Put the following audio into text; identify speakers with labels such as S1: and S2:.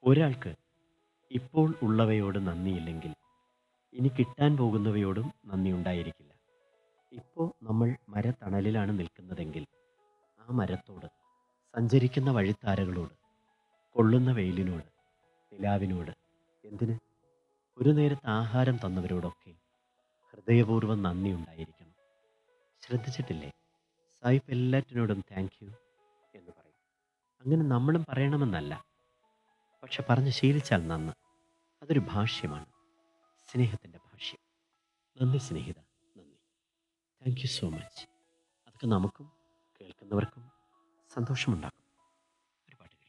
S1: ഒരാൾക്ക് ഇപ്പോൾ ഉള്ളവയോട് നന്ദിയില്ലെങ്കിൽ ഇനി കിട്ടാൻ പോകുന്നവയോടും നന്ദി ഉണ്ടായിരിക്കില്ല ഇപ്പോൾ നമ്മൾ മരത്തണലിലാണ് നിൽക്കുന്നതെങ്കിൽ ആ മരത്തോട് സഞ്ചരിക്കുന്ന വഴിത്താരകളോട് കൊള്ളുന്ന വെയിലിനോട് നിലാവിനോട് എന്തിന് ഒരു നേരത്തെ ആഹാരം തന്നവരോടൊക്കെ ഹൃദയപൂർവ്വം നന്ദി ഉണ്ടായിരിക്കണം ശ്രദ്ധിച്ചിട്ടില്ലേ സായിപ്പ് എല്ലാറ്റിനോടും താങ്ക് യു എന്ന് പറയും അങ്ങനെ നമ്മളും പറയണമെന്നല്ല പക്ഷെ പറഞ്ഞ് ശീലിച്ചാൽ നന്ന് അതൊരു ഭാഷ്യമാണ് സ്നേഹത്തിൻ്റെ ഭാഷ്യം നന്ദി സ്നേഹിത നന്ദി താങ്ക് യു സോ മച്ച് അതൊക്കെ നമുക്കും കേൾക്കുന്നവർക്കും സന്തോഷമുണ്ടാക്കും